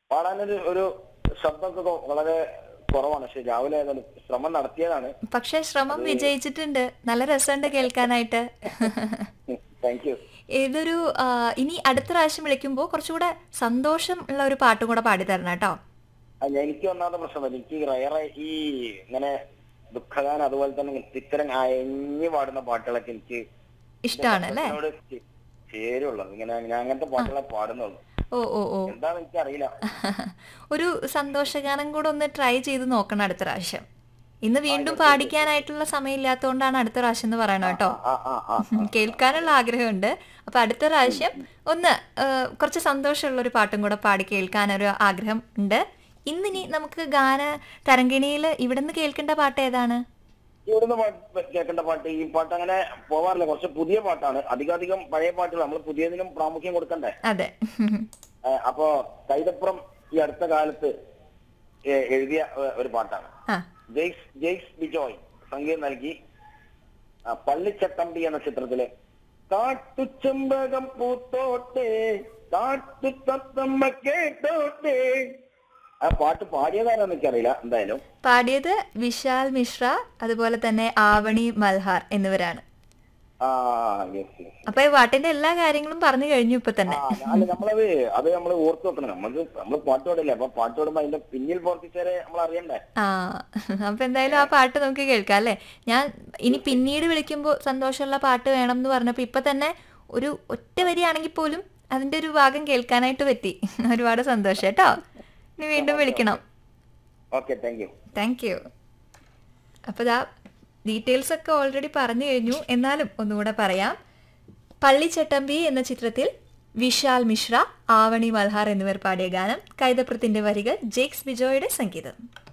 പാടാനൊരു ഒരു ശബ്ദമൊക്കെ കൊ- വളരെ കുറവാണ് പക്ഷെ രാവിലെ ഏതായാലും ശ്രമം നടത്തിയതാണ് പക്ഷെ ശ്രമം വിജയിച്ചിട്ടുണ്ട് നല്ല രസമുണ്ട് കേൾക്കാനായിട്ട് താങ്ക് യു ഇതൊരു ആ, ഇനി അടുത്ത പ്രാവശ്യം വിളിക്കുമ്പോൾ കുറച്ചുകൂടെ സന്തോഷം ഉള്ള ഒരു പാട്ടും കൂടെ പാടി തരണം കേട്ടോ എനിക്ക് ഒന്നാമത്തെ പ്രശ്നം എനിക്ക് റയറെ ഈ ഇങ്ങനെ ദുഃഖഗാനം അതുപോലെ തന്നെ ഇത്തരം അയഞ്ഞു പാടുന്ന പാട്ടുകളൊക്കെ എനിക്ക് ഇഷ്ടമാണ് അല്ലേ എന്നോട് ചേ- ചേരുള്ളൂ ഇങ്ങനെ ഞാൻ അങ്ങനത്തെ പാട്ടുകളെ പാടുന്നുള്ളൂ ഓ ഓ ഓ എന്താന്ന് എനിക്ക് അറിയില്ല ഒരു സന്തോഷഗാനം കൂടെ ഒന്ന് ട്രൈ ചെയ്ത് നോക്കണം അടുത്ത പ്രാവശ്യം ഇന്ന് വീണ്ടും പാടിക്കാനായിട്ടുള്ള സമയമില്ലാത്തതുകൊണ്ടാണ് അടുത്ത പ്രാവശ്യം എന്ന് പറയണം കേട്ടോ ആ ആ ആ കേൾക്കാനുള്ള ആഗ്രഹമുണ്ട് അപ്പൊ അടുത്ത പ്രാവശ്യം ഒന്ന് ആ, കുറച്ച് സന്തോഷമുള്ള ഒരു പാട്ടും കൂടെ പാടി കേൾക്കാനൊരു ആഗ്രഹം ഉണ്ട് ഇന്നിനി നമുക്ക് ഗാന തരംഗിണിയിൽ ഇവിടുന്ന് കേൾക്കേണ്ട പാട്ട് ഏതാണ് ഇവിടുന്ന് പാട്ട് കേൾക്കേണ്ട പാട്ട് ഈ പാട്ട് അങ്ങനെ പോവാറില്ല കുറച്ച് പുതിയ പാട്ടാണ് അധികധികം പഴയ പാട്ടുകൾ നമ്മൾ പുതിയതിനും പ്രാമുഖ്യം കൊടുക്കണ്ടേ അതെ ഏ, അപ്പോ കൈതപ്പുറം ഈ അടുത്ത കാലത്ത് ഏ, എഴുതിയ ഏ, ഒരു പാട്ടാണ് ആ ജെയ്സ് ജെയ്സ് ബിജോയ് സംഗീതം നൽകി ആ, പള്ളിച്ചട്ടമ്പി എന്ന ചിത്രത്തിലെ കാട്ടുചെമ്പകം പൂത്തോട്ടെ കാട്ടു തത്തമ്മ കേട്ടോട്ടെ ആ പാട്ട് പാടിയതാരാന്ന് എനിക്കറിയില്ല എന്തായാലും പാടിയത് വിശാൽ മിശ്ര അതുപോലെ തന്നെ ആവണി മൽഹാർ എന്നിവരാണ് ആ യെസ് യെസ് അപ്പൊ ഈ പാട്ടിന്റെ എല്ലാ കാര്യങ്ങളും പറഞ്ഞു കഴിഞ്ഞു ഇപ്പൊ തന്നെ ആ അല്ല നമ്മളത് അത് നമ്മൾ ഓർത്ത് വെക്കണം നമുക്ക് നമ്മൾ പാട്ട് പാടില്ലേ അപ്പൊ പാട്ട് പാടുമ്പോ അതിന്റെ പിന്നിൽ പ്രവർത്തിച്ചവരെ നമ്മൾ അറിയണ്ടേ ആ അപ്പൊ എന്തായാലും ആ പാട്ട് നമുക്ക് കേൾക്കാം അല്ലേ ഞാൻ ഇനി പിന്നീട് വിളിക്കുമ്പോൾ സന്തോഷമുള്ള പാട്ട് വേണം എന്ന് പറഞ്ഞപ്പോ ഇപ്പൊ തന്നെ ഒരു ഒറ്റ വരിയാണെങ്കിൽ പോലും അതിന്റെ ഒരു ഭാഗം കേൾക്കാനായിട്ട് പറ്റി ഒരുപാട് സന്തോഷം കേട്ടോ ഇനി വീണ്ടും വിളിക്കണം okay thank you thank you അപ്പോൾ ഇതാ ഡീറ്റെയിൽസ് ഒക്കെ ഓൾറെഡി പറഞ്ഞു കഴിഞ്ഞു എന്നാലും ഒന്നുകൂടെ പറയാം പള്ളിച്ചട്ടമ്പി എന്ന ചിത്രത്തിൽ വിശാൽ മിശ്ര ആവണി മൽഹാർ എന്നിവർ പാടിയ ഗാനം കൈതപ്രത്തിന്റെ വരികൾ ജേക്സ് ബിജോയുടെ സംഗീതം